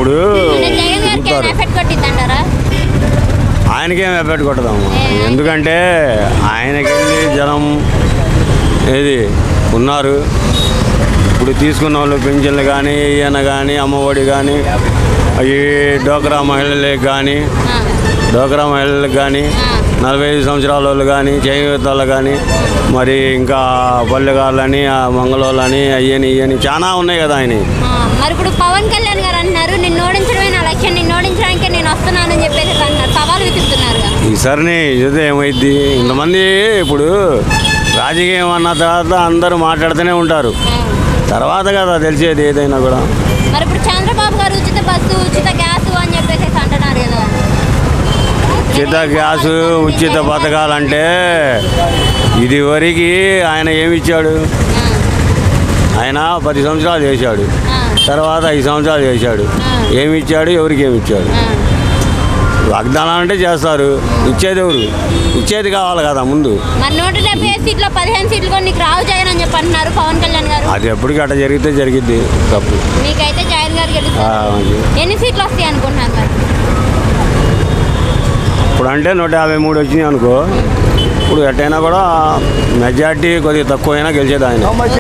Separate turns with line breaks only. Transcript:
ఇప్పుడు
అంటే జగన్ గారికి ఏమైనా
ఉంటారు.
ఎఫెక్ట్ కొట్టిద్దంటారా
ఆయనకేం ఎఫెక్ట్ కొట్టదాము ఎందుకంటే ఆయనకెళ్ళి జనం ఏది ఉన్నారు ఇప్పుడు తీసుకున్న వాళ్ళు పెన్షన్లు కానీ ఈయన కానీ అమ్మఒడి కానీ ఈ డోక్రా మహిళలకు కానీ
ఆ,
డోక్రా మహిళలకు కానీ నలభై ఐదు సంవత్సరాల వాళ్ళు కానీ చేయూత వాళ్ళు కానీ మరి ఇంకా పల్లెగాళ్ళని మంగళోళ్ళని అయ్యని ఇయ్యని చాలా ఉన్నాయి కదా ఆయన
ఆ, మరి ఇప్పుడు పవన్ కళ్యాణ్ గారు అంటున్నారు నిన్ను ఓడించడమే నా లక్ష్యం నిన్ను ఓడించడానికే నేను వస్తున్నానని చెప్పేసి అంటున్నారు సవాల్ విసురుతున్నారుగా
ఈసారిని ఇది ఏమైద్ది ఇంతమంది ఇప్పుడు రాజకీయం అన్న తర్వాత అందరూ మాట్లాడుతూనే ఉంటారు
ఆ.
తర్వాత కదా తెలిసేది ఏదైనా కూడా
మరి ఇప్పుడు చంద్రబాబు గారు ఉచిత బస్సు ఉచిత గ్యాస్ అని చెప్పేసి అంటున్నారు కదా
ఉచిత గ్యాసు ఉచిత పథకాలంటే ఇది వరకు ఆయన ఏమి ఇచ్చాడు ఆయన పది సంవత్సరాలు చేశాడు
ఆ,
తర్వాత ఐదు సంవత్సరాలు చేశాడు ఏమి ఇచ్చాడు ఎవరికి ఏమి ఇచ్చాడు
ఆ,
వాగ్దానాలు అంటే చేస్తారు ఇచ్చేది ఎవరు ఇచ్చేది కావాలి కదా ముందు
మరి నూట డెబ్బై ఐదు సీట్లో పదిహేను సీట్లు కూడా నీకు రావు జగన్ అని చెప్పి అంటున్నారు పవన్ కళ్యాణ్ గారు
అది ఎప్పటికీ అట్ట జరిగితే జరిగిద్ది తప్పు
మీకైతే జగన్ గారు
ఆ,
గెలుస్తారు
అది.
ఎన్ని సీట్లు వస్తాయి అనుకుంటున్నారు మరి
ఇప్పుడు అంటే నూట యాభై మూడు వచ్చినాయి అనుకో ఇప్పుడు ఎట్టయినా కూడా మెజార్టీ కొద్దిగా తక్కువ అయినా గెలిచేది ఆయన